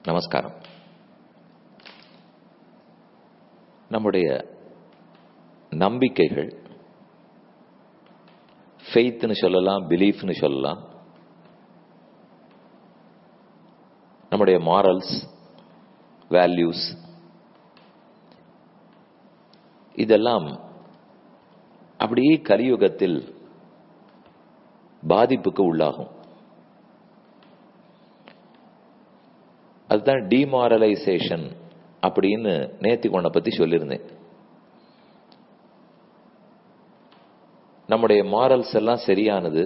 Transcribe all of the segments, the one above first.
நமஸ்காரம் நம்முடைய நம்பிக்கைகள் ஃபெய்த்னு சொல்லலாம் பிலீஃப்னு சொல்லலாம் நம்முடைய மாரல்ஸ் வேல்யூஸ் இதெல்லாம் அப்படியே கலியுகத்தில் பாதிப்புக்கு உள்ளாகும் அதுதான் டிமாரலைசேஷன் அப்படின்னு நேத்தி கொண்ட பத்தி சொல்லியிருந்தேன் நம்முடைய மாரல்ஸ் எல்லாம் சரியானது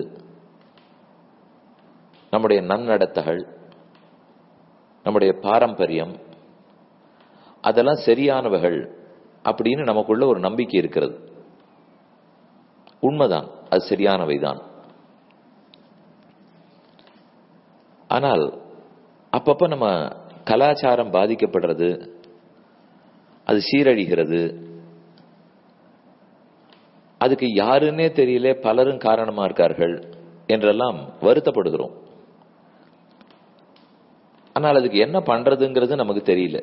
நம்முடைய நன்னடத்தைகள் நம்முடைய பாரம்பரியம் அதெல்லாம் சரியானவைகள் அப்படின்னு நமக்குள்ள ஒரு நம்பிக்கை இருக்கிறது உண்மைதான் அது சரியானவைதான் ஆனால் அப்பப்ப நம்ம கலாச்சாரம் பாதிக்கப்படுறது அது சீரழிகிறது அதுக்கு யாருன்னே தெரியல பலரும் காரணமா இருக்கார்கள் என்றெல்லாம் வருத்தப்படுகிறோம் ஆனால் அதுக்கு என்ன பண்றதுங்கிறது நமக்கு தெரியல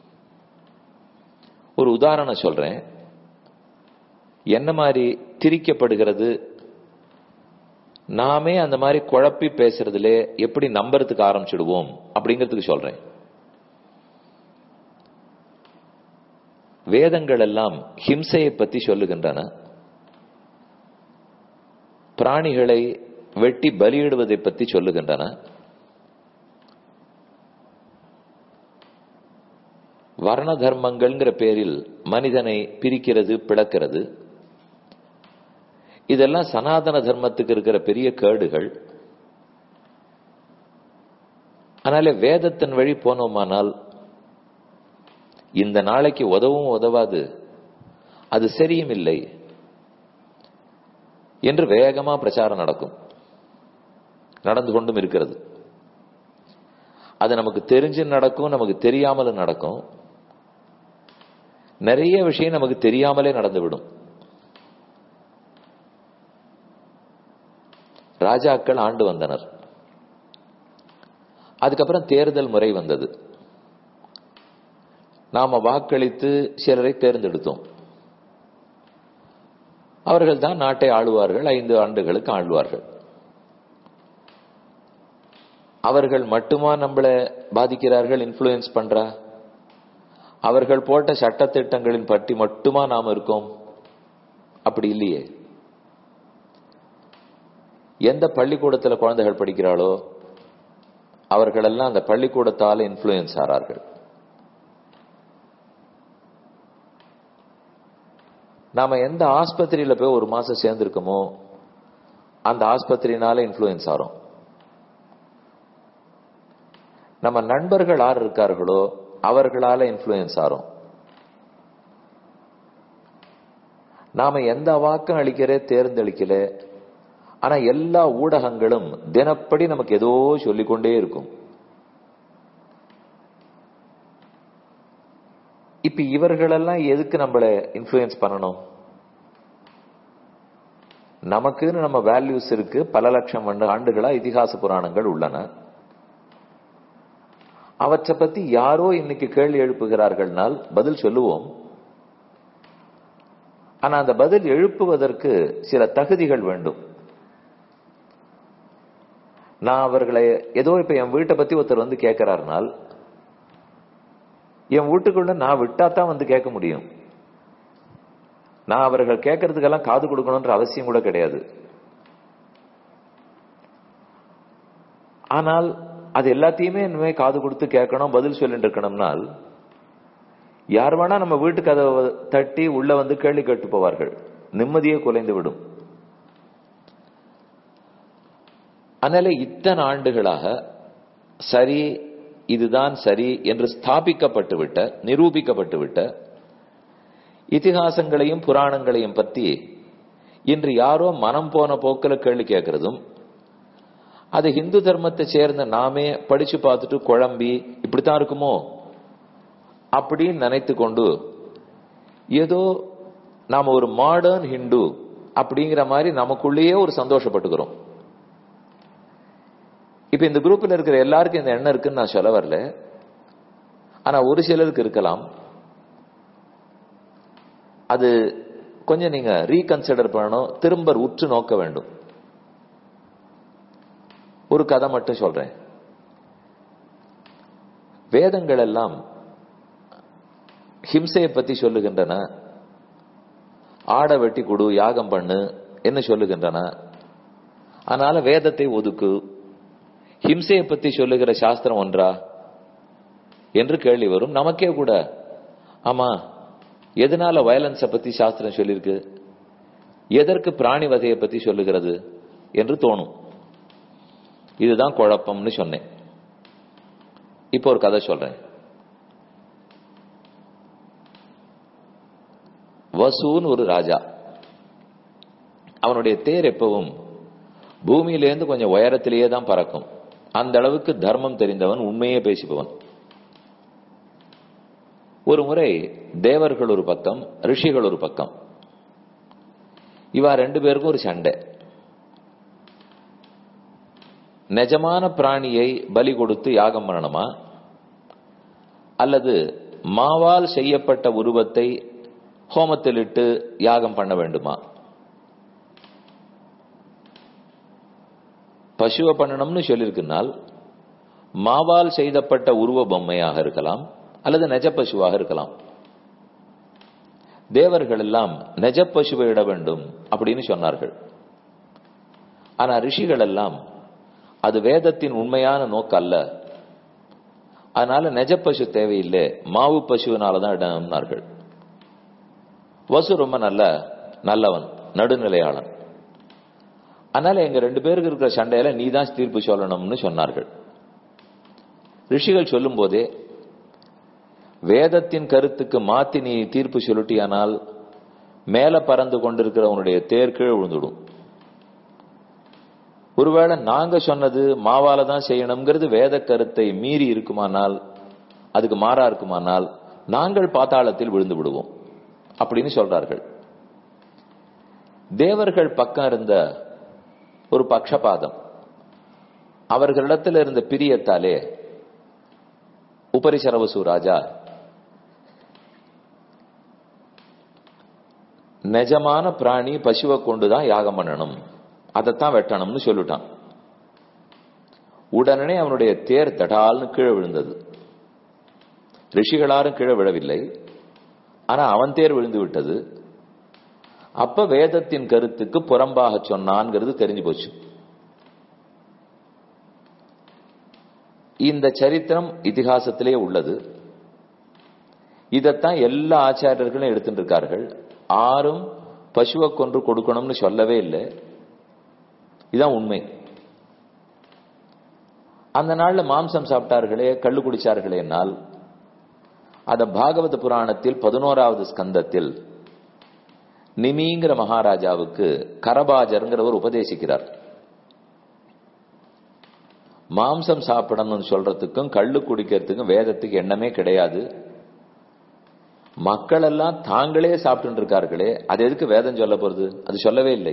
ஒரு உதாரணம் சொல்றேன் என்ன மாதிரி திரிக்கப்படுகிறது நாமே அந்த மாதிரி குழப்பி பேசுறதுல எப்படி நம்புறதுக்கு ஆரம்பிச்சிடுவோம் அப்படிங்கிறதுக்கு சொல்றேன் வேதங்கள் எல்லாம் ஹிம்சையை பத்தி சொல்லுகின்றன பிராணிகளை வெட்டி பலியிடுவதை பத்தி சொல்லுகின்றன வர்ண தர்மங்கள்ங்கிற பேரில் மனிதனை பிரிக்கிறது பிளக்கிறது இதெல்லாம் சனாதன தர்மத்துக்கு இருக்கிற பெரிய கேடுகள் அதனால வேதத்தின் வழி போனோமானால் இந்த நாளைக்கு உதவும் உதவாது அது சரியும் இல்லை என்று வேகமா பிரச்சாரம் நடக்கும் நடந்து கொண்டும் இருக்கிறது அது நமக்கு தெரிஞ்சு நடக்கும் நமக்கு தெரியாமலும் நடக்கும் நிறைய விஷயம் நமக்கு தெரியாமலே நடந்துவிடும் ராஜாக்கள் ஆண்டு வந்தனர் அதுக்கப்புறம் தேர்தல் முறை வந்தது நாம வாக்களித்து சிலரை தேர்ந்தெடுத்தோம் அவர்கள் தான் நாட்டை ஆளுவார்கள் ஐந்து ஆண்டுகளுக்கு ஆளுவார்கள் அவர்கள் மட்டுமா நம்மளை பாதிக்கிறார்கள் இன்ஃபுளுயன்ஸ் பண்றா அவர்கள் போட்ட சட்டத்திட்டங்களின் பற்றி மட்டுமா நாம் இருக்கோம் அப்படி இல்லையே எந்த பள்ளிக்கூடத்தில் குழந்தைகள் படிக்கிறாளோ அவர்களெல்லாம் அந்த பள்ளிக்கூடத்தால இன்ஃபுளுயன்ஸ் ஆறார்கள் நாம எந்த ஆஸ்பத்திரியில போய் ஒரு மாசம் சேர்ந்திருக்கோமோ அந்த ஆஸ்பத்திரினால இன்ஃபுளுயன்ஸ் ஆறோம் நம்ம நண்பர்கள் யார் இருக்கார்களோ அவர்களால இன்ஃபுளுயன்ஸ் ஆறோம் நாம எந்த வாக்கம் அளிக்கிறே தேர்ந்தளிக்கல ஆனா எல்லா ஊடகங்களும் தினப்படி நமக்கு ஏதோ சொல்லிக்கொண்டே இருக்கும் இப்ப இவர்களெல்லாம் எதுக்கு நம்மள இன்ஃபுளுயன்ஸ் பண்ணணும் நமக்குன்னு நம்ம வேல்யூஸ் இருக்கு பல லட்சம் ஆண்டுகளா இதிகாச புராணங்கள் உள்ளன அவற்றை பத்தி யாரோ இன்னைக்கு கேள்வி எழுப்புகிறார்கள்னால் பதில் சொல்லுவோம் ஆனா அந்த பதில் எழுப்புவதற்கு சில தகுதிகள் வேண்டும் நான் அவர்களை ஏதோ இப்ப என் வீட்டை பத்தி ஒருத்தர் வந்து கேட்கிறாருனால் என் வீட்டுக்குள்ள நான் விட்டாதான் வந்து கேட்க முடியும் நான் அவர்கள் கேட்கறதுக்கெல்லாம் காது கொடுக்கணும்ன்ற அவசியம் கூட கிடையாது ஆனால் அது எல்லாத்தையுமே இனிமே காது கொடுத்து கேட்கணும் பதில் சொல்லிட்டு இருக்கணும்னால் யார் வேணா நம்ம வீட்டுக்கு அதை தட்டி உள்ள வந்து கேள்வி கேட்டு போவார்கள் நிம்மதியே குலைந்து விடும் அதனால இத்தனை ஆண்டுகளாக சரி இதுதான் சரி என்று ஸ்தாபிக்கப்பட்டு விட்ட நிரூபிக்கப்பட்டு விட்ட இதிகாசங்களையும் புராணங்களையும் பற்றி இன்று யாரோ மனம் போன போக்கில் கேள்வி கேட்கறதும் அது ஹிந்து தர்மத்தை சேர்ந்த நாமே படிச்சு பார்த்துட்டு குழம்பி இப்படித்தான் இருக்குமோ அப்படின்னு நினைத்து கொண்டு ஏதோ நாம ஒரு மாடர்ன் ஹிந்து அப்படிங்கிற மாதிரி நமக்குள்ளேயே ஒரு சந்தோஷப்பட்டுக்கிறோம் இப்ப இந்த குரூப்ல இருக்கிற எல்லாருக்கும் இந்த எண்ணம் இருக்குன்னு நான் சொல்ல வரல ஆனா ஒரு சிலருக்கு இருக்கலாம் அது கொஞ்சம் நீங்க ரீகன்சிடர் பண்ணணும் திரும்ப உற்று நோக்க வேண்டும் ஒரு கதை மட்டும் சொல்றேன் வேதங்கள் எல்லாம் ஹிம்சையை பத்தி சொல்லுகின்றன ஆட வெட்டி கொடு யாகம் பண்ணு என்ன சொல்லுகின்றன அதனால வேதத்தை ஒதுக்கு ஹிம்சையை பத்தி சொல்லுகிற சாஸ்திரம் ஒன்றா என்று கேள்வி வரும் நமக்கே கூட ஆமா எதனால வயலன்ஸ பத்தி சாஸ்திரம் சொல்லியிருக்கு எதற்கு பிராணி வதையை பத்தி சொல்லுகிறது என்று தோணும் இதுதான் குழப்பம்னு சொன்னேன் இப்போ ஒரு கதை சொல்றேன் வசூன்னு ஒரு ராஜா அவனுடைய தேர் எப்பவும் பூமியிலேருந்து கொஞ்சம் உயரத்திலேயே தான் பறக்கும் அந்த அளவுக்கு தர்மம் தெரிந்தவன் உண்மையே பேசிப்பவன் ஒரு முறை தேவர்கள் ஒரு பக்கம் ரிஷிகள் ஒரு பக்கம் இவா ரெண்டு பேருக்கும் ஒரு சண்டை நிஜமான பிராணியை பலி கொடுத்து யாகம் பண்ணணுமா அல்லது மாவால் செய்யப்பட்ட உருவத்தை ஹோமத்தில் இட்டு யாகம் பண்ண வேண்டுமா பசுவை பண்ணணும்னு சொல்லியிருக்குனால் மாவால் செய்தப்பட்ட உருவ பொம்மையாக இருக்கலாம் அல்லது நெஜ பசுவாக இருக்கலாம் தேவர்கள் எல்லாம் நெஜ பசுவை இட வேண்டும் அப்படின்னு சொன்னார்கள் ஆனா ரிஷிகள் எல்லாம் அது வேதத்தின் உண்மையான நோக்கு அல்ல அதனால நெஜ பசு தேவையில்லை மாவு பசுவினாலதான் இடம்னார்கள் வசு ரொம்ப நல்ல நல்லவன் நடுநிலையாளன் அதனால எங்க ரெண்டு பேருக்கு இருக்கிற சண்டையில நீ தான் தீர்ப்பு சொல்லணும்னு சொன்னார்கள் ரிஷிகள் சொல்லும் போதே வேதத்தின் கருத்துக்கு மாத்தி நீ தீர்ப்பு சொல்லிட்டியானால் மேல பறந்து கொண்டிருக்கிற உன்னுடைய தேர் கீழே விழுந்துடும் ஒருவேளை நாங்க சொன்னது மாவால தான் செய்யணுங்கிறது வேத கருத்தை மீறி இருக்குமானால் அதுக்கு மாறா இருக்குமானால் நாங்கள் பாத்தாளத்தில் விழுந்து விடுவோம் அப்படின்னு சொல்றார்கள் தேவர்கள் பக்கம் இருந்த ஒரு பக்ஷபாதம் அவர்களிடத்தில் இருந்த பிரியத்தாலே உபரிசரவசு ராஜா நிஜமான பிராணி பசுவை கொண்டுதான் யாகம் பண்ணணும் அதைத்தான் வெட்டணும்னு சொல்லிட்டான் உடனே அவனுடைய தேர் தடால்னு கீழே விழுந்தது ரிஷிகளாரும் கீழே விழவில்லை ஆனா அவன் தேர் விழுந்து விட்டது அப்ப வேதத்தின் கருத்துக்கு புறம்பாக சொன்னான்ங்கிறது தெரிஞ்சு போச்சு இந்த சரித்திரம் இதிகாசத்திலே உள்ளது இதத்தான் எல்லா ஆச்சாரியர்களும் எடுத்துட்டு இருக்கார்கள் ஆரும் பசுவை கொன்று கொடுக்கணும்னு சொல்லவே இல்லை இதான் உண்மை அந்த நாள்ல மாம்சம் சாப்பிட்டார்களே கள்ளு குடிச்சார்களே என்னால் அத பாகவத புராணத்தில் பதினோராவது ஸ்கந்தத்தில் நிமிங்கிற மகாராஜாவுக்கு கரபாஜர்ங்கிறவர் உபதேசிக்கிறார் மாம்சம் சாப்பிடணும்னு சொல்றதுக்கும் கள்ளு குடிக்கிறதுக்கும் வேதத்துக்கு எண்ணமே கிடையாது மக்கள் எல்லாம் தாங்களே சாப்பிட்டு இருக்கார்களே அது எதுக்கு வேதம் சொல்ல போறது அது சொல்லவே இல்லை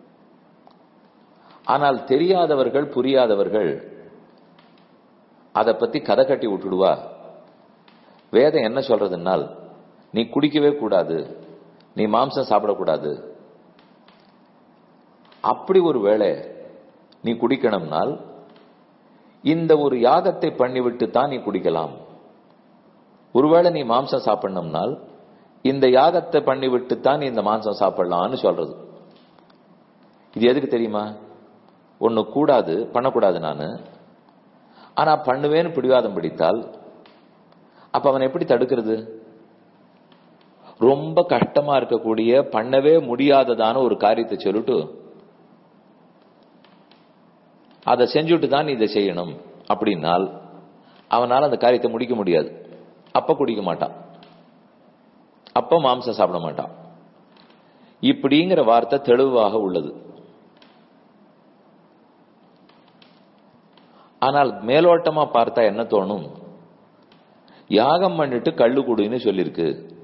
ஆனால் தெரியாதவர்கள் புரியாதவர்கள் அதை பத்தி கதை கட்டி விட்டுடுவா வேதம் என்ன சொல்றதுனால் நீ குடிக்கவே கூடாது நீ மாம்சம் சாப்பிடக்கூடாது அப்படி ஒரு வேளை நீ குடிக்கணும்னால் இந்த ஒரு யாகத்தை பண்ணிவிட்டு தான் நீ குடிக்கலாம் ஒருவேளை நீ மாம்சம் சாப்பிடணும்னால் இந்த யாகத்தை பண்ணிவிட்டு தான் நீ இந்த மாம்சம் சாப்பிடலாம்னு சொல்றது இது எதுக்கு தெரியுமா ஒன்னு கூடாது பண்ணக்கூடாது நானு ஆனா பண்ணுவேன்னு பிடிவாதம் பிடித்தால் அப்ப அவன் எப்படி தடுக்கிறது ரொம்ப கஷ்டமா இருக்கக்கூடிய பண்ணவே முடியாததான ஒரு காரியத்தை சொல்லிட்டு அதை செஞ்சுட்டு தான் நீ இதை செய்யணும் அப்படின்னால் அவனால் அந்த காரியத்தை முடிக்க முடியாது அப்ப குடிக்க மாட்டான் அப்ப மாம்சம் சாப்பிட மாட்டான் இப்படிங்கிற வார்த்தை தெளிவாக உள்ளது ஆனால் மேலோட்டமா பார்த்தா என்ன தோணும் யாகம் பண்ணிட்டு கள்ளு குடுன்னு சொல்லியிருக்கு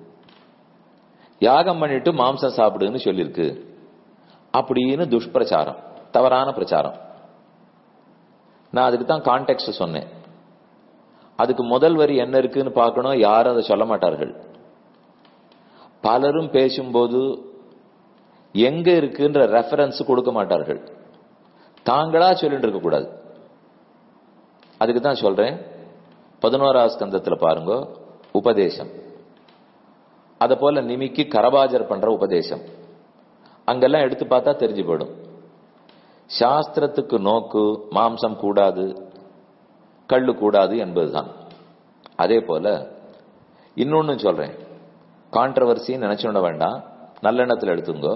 யாகம் பண்ணிட்டு மாம்சம் சாப்பிடுன்னு சொல்லியிருக்கு அப்படின்னு துஷ்பிரச்சாரம் தவறான பிரச்சாரம் நான் அதுக்கு தான் கான்டெக்ட் சொன்னேன் அதுக்கு முதல் வரி என்ன இருக்குன்னு பார்க்கணும் யாரும் அதை சொல்ல மாட்டார்கள் பலரும் பேசும்போது எங்க இருக்குன்ற ரெஃபரன்ஸ் கொடுக்க மாட்டார்கள் தாங்களா சொல்லிட்டு இருக்க கூடாது அதுக்கு தான் சொல்றேன் பதினோராவது ஸ்கந்தத்துல பாருங்க உபதேசம் அத போல நிமிக்கி கரபாஜர் பண்ற உபதேசம் அங்கெல்லாம் எடுத்து பார்த்தா தெரிஞ்சு போயிடும் சாஸ்திரத்துக்கு நோக்கு மாம்சம் கூடாது கள்ளு கூடாது என்பதுதான் அதே போல இன்னொன்னு சொல்றேன் கான்ட்ரவர்சின்னு நினைச்சுட வேண்டாம் நல்லெண்ணத்தில் எடுத்துங்க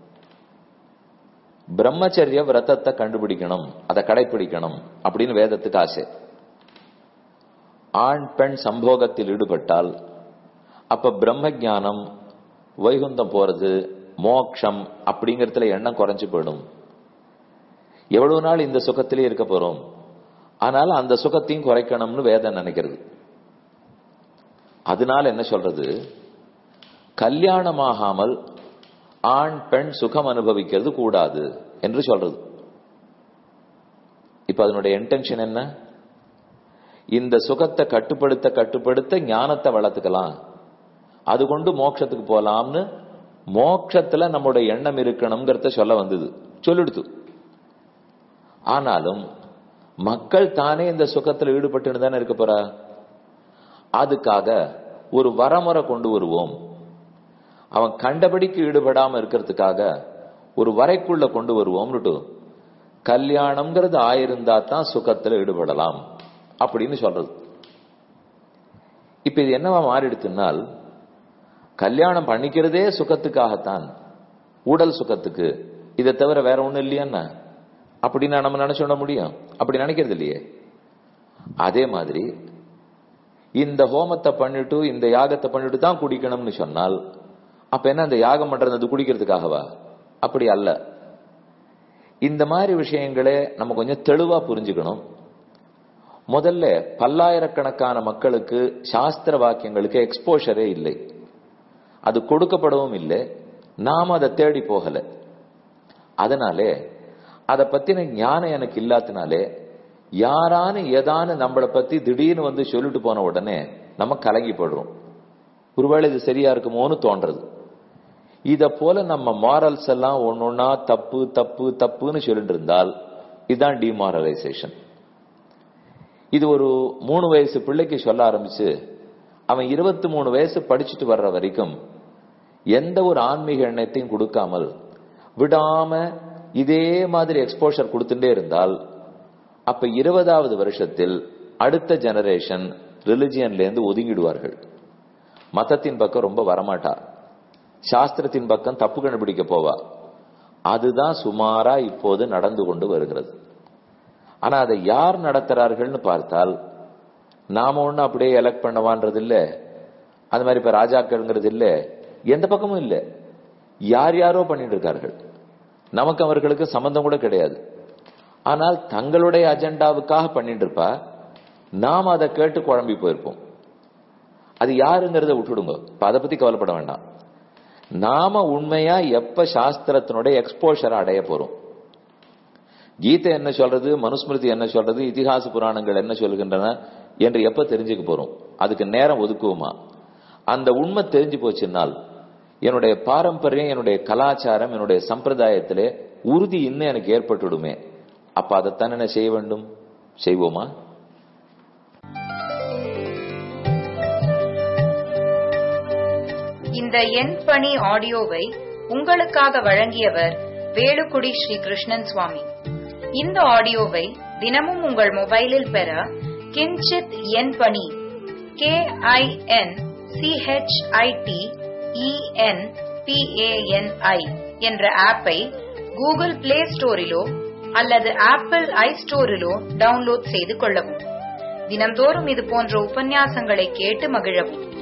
பிரம்மச்சரிய விரதத்தை கண்டுபிடிக்கணும் அதை கடைபிடிக்கணும் அப்படின்னு வேதத்துக்கு ஆசை ஆண் பெண் சம்போகத்தில் ஈடுபட்டால் அப்ப பிரம்ம ஜானம் வைகுந்தம் போறது மோக்ஷம் அப்படிங்கறதுல எண்ணம் குறைஞ்சு போயிடும் எவ்வளவு நாள் இந்த சுகத்திலே இருக்க போறோம் ஆனால் அந்த சுகத்தையும் குறைக்கணும்னு வேதம் நினைக்கிறது அதனால என்ன சொல்றது கல்யாணமாகாமல் ஆண் பெண் சுகம் அனுபவிக்கிறது கூடாது என்று சொல்றது இப்ப அதனுடைய இன்டென்ஷன் என்ன இந்த சுகத்தை கட்டுப்படுத்த கட்டுப்படுத்த ஞானத்தை வளர்த்துக்கலாம் அது கொண்டு மோட்சத்துக்கு போலாம்னு மோட்சத்துல நம்முடைய எண்ணம் இருக்கணுங்கிறத சொல்ல வந்தது சொல்லிடுத்து ஆனாலும் மக்கள் தானே இந்த சுகத்துல ஈடுபட்டு தானே இருக்க போறா அதுக்காக ஒரு வரமுறை கொண்டு வருவோம் அவன் கண்டபடிக்கு ஈடுபடாம இருக்கிறதுக்காக ஒரு வரைக்குள்ள கொண்டு வருவோம்னுட்டு கல்யாணம்ங்கிறது ஆயிருந்தா தான் சுகத்துல ஈடுபடலாம் அப்படின்னு சொல்றது இப்ப இது என்னவா மாறிடுத்துனால் கல்யாணம் பண்ணிக்கிறதே சுகத்துக்காகத்தான் உடல் சுகத்துக்கு இதை தவிர வேற ஒண்ணும் இல்லையான்னா அப்படின்னா நம்ம நினைச்சுட முடியும் அப்படி நினைக்கிறது இல்லையே அதே மாதிரி இந்த ஹோமத்தை பண்ணிட்டு இந்த யாகத்தை பண்ணிட்டு தான் குடிக்கணும்னு சொன்னால் அப்ப என்ன அந்த யாகம் பண்றது அது குடிக்கிறதுக்காகவா அப்படி அல்ல இந்த மாதிரி விஷயங்களே நம்ம கொஞ்சம் தெளிவா புரிஞ்சுக்கணும் முதல்ல பல்லாயிரக்கணக்கான மக்களுக்கு சாஸ்திர வாக்கியங்களுக்கு எக்ஸ்போஷரே இல்லை அது கொடுக்கப்படவும் இல்லை நாம அதை தேடி போகல அதனாலே அதை பத்தின ஞானம் எனக்கு இல்லாதனாலே யாரானு ஏதானு நம்மளை பத்தி திடீர்னு வந்து சொல்லிட்டு போன உடனே நம்ம கலங்கி போடுறோம் ஒருவேளை இது சரியா இருக்குமோன்னு தோன்றது இத போல நம்ம மாரல்ஸ் எல்லாம் ஒன்னொன்னா தப்பு தப்பு தப்புன்னு சொல்லிட்டு இருந்தால் இதுதான் டிமாரலைசேஷன் இது ஒரு மூணு வயசு பிள்ளைக்கு சொல்ல ஆரம்பிச்சு அவன் இருபத்தி மூணு வயசு படிச்சுட்டு வர்ற வரைக்கும் எந்த ஒரு ஆன்மீக எண்ணத்தையும் கொடுக்காமல் விடாம இதே மாதிரி எக்ஸ்போஷர் கொடுத்துட்டே இருந்தால் அப்ப இருபதாவது வருஷத்தில் அடுத்த ஜெனரேஷன் ரிலிஜியன்ல இருந்து ஒதுங்கிடுவார்கள் மதத்தின் பக்கம் ரொம்ப வரமாட்டா சாஸ்திரத்தின் பக்கம் தப்பு கண்டுபிடிக்க போவா அதுதான் சுமாரா இப்போது நடந்து கொண்டு வருகிறது ஆனா அதை யார் நடத்துறார்கள்னு பார்த்தால் நாம ஒண்ணு அப்படியே எலக்ட் பண்ணவான்றது இல்ல அந்த மாதிரி இப்ப ராஜாக்கள்ங்கிறது இல்ல எந்த பக்கமும் இல்ல யார் யாரோ பண்ணிட்டு இருக்கார்கள் நமக்கு அவர்களுக்கு சம்பந்தம் கூட கிடையாது ஆனால் தங்களுடைய அஜெண்டாவுக்காக பண்ணிட்டு இருப்பா நாம் அதை கேட்டு குழம்பி போயிருப்போம் அது யாருங்கிறத விட்டுடுங்க இப்ப அதை பத்தி கவலைப்பட வேண்டாம் நாம உண்மையா எப்ப சாஸ்திரத்தினுடைய எக்ஸ்போஷரை அடைய போறோம் கீதை என்ன சொல்றது மனுஸ்மிருதி என்ன சொல்றது இதிகாச புராணங்கள் என்ன சொல்கின்றன என்று எப்ப தெரிஞ்சுக்க போறோம் அதுக்கு நேரம் ஒதுக்குவோமா அந்த உண்மை தெரிஞ்சு போச்சுன்னால் என்னுடைய பாரம்பரியம் என்னுடைய கலாச்சாரம் என்னுடைய சம்பிரதாயத்திலே உறுதி இன்னும் எனக்கு ஏற்பட்டுடுமே அப்ப அதைத்தான் என்ன செய்ய வேண்டும் செய்வோமா இந்த எண் பணி ஆடியோவை உங்களுக்காக வழங்கியவர் வேலுக்குடி ஸ்ரீ கிருஷ்ணன் சுவாமி இந்த ஆடியோவை தினமும் உங்கள் மொபைலில் பெற கிஞ்சித் எண் பணி கே ஐ என் சிஹெச்ஐடி இஎன் பிஏஎன்ஐ என்ற ஆப்பை கூகுள் பிளே ஸ்டோரிலோ அல்லது ஆப்பிள் ஐ ஸ்டோரிலோ டவுன்லோட் செய்து கொள்ளவும் தினம்தோறும் இது போன்ற உபன்யாசங்களை கேட்டு மகிழவும்